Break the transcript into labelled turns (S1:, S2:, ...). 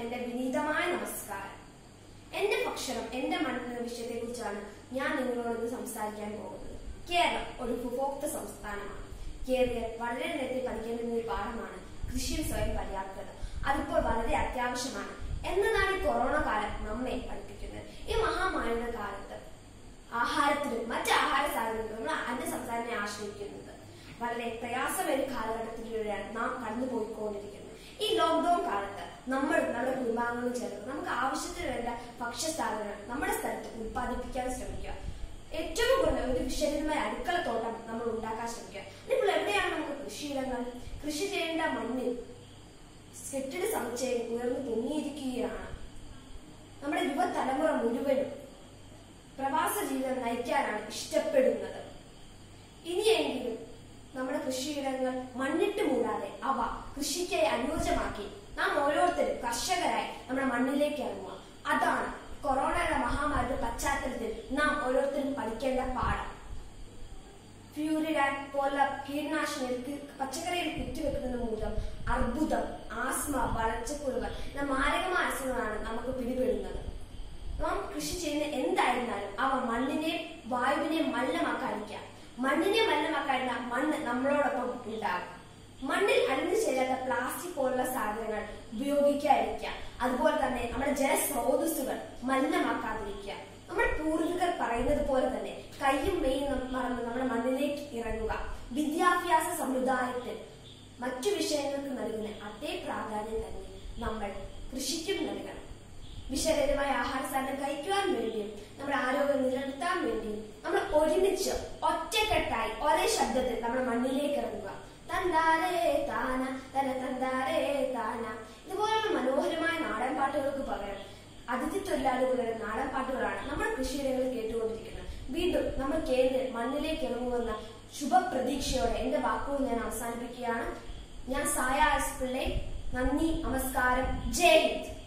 S1: എന്റെ വിനീതമായ നമസ്കാരം എന്റെ ഭക്ഷണം എന്റെ മണ്ണ് എന്ന വിഷയത്തെ കുറിച്ചാണ് ഞാൻ നിങ്ങളോട് ഇന്ന് സംസാരിക്കാൻ പോകുന്നത് കേരളം ഒരു ഉപഭോക്തൃ സംസ്ഥാനമാണ് കേരളീയർ വളരെ നേരത്തെ പഠിക്കേണ്ടുന്ന ഒരു പാഠമാണ് കൃഷിയിൽ സ്വയം പര്യാപ്തത അതിപ്പോൾ വളരെ അത്യാവശ്യമാണ് എന്നതാണ് ഈ കൊറോണ കാലം നമ്മെ പഠിപ്പിക്കുന്നത് ഈ മഹാമാരിയുടെ കാലത്ത് ആഹാരത്തിലും മറ്റ് ആഹാര സാധനങ്ങളും നമ്മൾ അന്യ സംസ്ഥാനത്തെ ആശ്രയിക്കുന്നത് വളരെ പ്രയാസമേറിയ കാലഘട്ടത്തിലൂടെയാണ് നാം കടന്നുപോയിക്കൊണ്ടിരിക്കുന്നത് ഈ ലോക്ക്ഡൌൺ കാലത്ത് നമ്മൾ നമ്മുടെ കുടുംബാംഗങ്ങളും ചേർന്ന് നമുക്ക് ആവശ്യത്തിന് വേണ്ട ഭക്ഷ്യസാധനങ്ങൾ നമ്മുടെ സ്ഥലത്ത് ഉത്പാദിപ്പിക്കാൻ ശ്രമിക്കുക ഏറ്റവും കുറഞ്ഞ ഒരു വിഷരമായ അടുക്കള തോട്ടം നമ്മൾ ഉണ്ടാക്കാൻ ശ്രമിക്കുക ഇപ്പോൾ എവിടെയാണ് നമുക്ക് കൃഷിയിടങ്ങൾ കൃഷി ചെയ്യേണ്ട മണ്ണിൽ കെട്ടിട സമുച്ചയം ഉയർന്നു പൊങ്ങിയിരിക്കുകയാണ് നമ്മുടെ യുവതലമുറ മുഴുവനും പ്രവാസ ജീവിതം നയിക്കാനാണ് ഇഷ്ടപ്പെടുന്നത് ഇനിയെങ്കിലും നമ്മുടെ കൃഷിയിടങ്ങൾ മണ്ണിട്ട് മൂടാതെ അവ കൃഷിക്കായി അനുയോജ്യമാക്കി നാം ഓരോരുത്തരും കർഷകരായി നമ്മുടെ മണ്ണിലേക്ക് ഇറങ്ങുക അതാണ് കൊറോണയുടെ മഹാമാരിയുടെ പശ്ചാത്തലത്തിൽ നാം ഓരോരുത്തരും പഠിക്കേണ്ട പാഠം ഫ്യൂരിഡാൻ പോലുള്ള കീടനാശിനികൾ പച്ചക്കറിയിൽ കുത്തിവെക്കുന്നത് മൂലം അർബുദം ആസ്മ വളർച്ചക്കുറവ് എന്ന മാരകമായ അസുഖങ്ങളാണ് നമുക്ക് പിടിപെടുന്നത് നാം കൃഷി ചെയ്യുന്ന എന്തായിരുന്നാലും അവ മണ്ണിനെ വായുവിനെ മലിനമാക്കാതിരിക്കാം മണ്ണിനെ മലിനമാക്കാതിരുന്ന മണ്ണ് നമ്മളോടൊപ്പം ഉണ്ടാകും മണ്ണിൽ അലിഞ്ഞു ചേരാത്ത പ്ലാസ്റ്റിക് പോലുള്ള സാധനങ്ങൾ ഉപയോഗിക്കാതിരിക്കുക അതുപോലെ തന്നെ നമ്മുടെ ജലസ്രോതസ്സുകൾ മലിനമാക്കാതിരിക്കുക നമ്മുടെ പൂർവികർ പറയുന്നത് പോലെ തന്നെ കയ്യും മെയ്യും മറന്ന് നമ്മുടെ മണ്ണിലേക്ക് ഇറങ്ങുക വിദ്യാഭ്യാസ സമുദായത്തിൽ മറ്റു വിഷയങ്ങൾക്ക് നൽകുന്ന അതേ പ്രാധാന്യം തന്നെ നമ്മൾ കൃഷിക്കും നൽകണം വിഷരഹിതമായ ആഹാര സാധനം കഴിക്കുവാൻ വേണ്ടിയും നമ്മുടെ ആരോഗ്യം നിലനിർത്താൻ വേണ്ടിയും നമ്മൾ ഒരുമിച്ച് ഒറ്റക്കെട്ടായി ഒരേ ശബ്ദത്തിൽ നമ്മുടെ മണ്ണിലേക്ക് ഇറങ്ങുക തന്താരേ താന തന തന്താരേ താന ഇതുപോലുള്ള മനോഹരമായ നാടൻ പാട്ടുകൾക്ക് പകരം അതിഥി തൊഴിലാളികളുടെ നാടൻ പാട്ടുകളാണ് നമ്മൾ കൃഷിയിടങ്ങളിൽ കേട്ടുകൊണ്ടിരിക്കുന്നത് വീണ്ടും നമ്മൾ കേന്ദ്ര മണ്ണിലേക്ക് ഇറങ്ങുമെന്ന ശുഭപ്രതീക്ഷയോടെ എന്റെ വാക്കുകൾ ഞാൻ അവസാനിപ്പിക്കുകയാണ് ഞാൻ സായ എസ് പിള്ളെ നന്ദി നമസ്കാരം ജയ് ഹിന്ദ്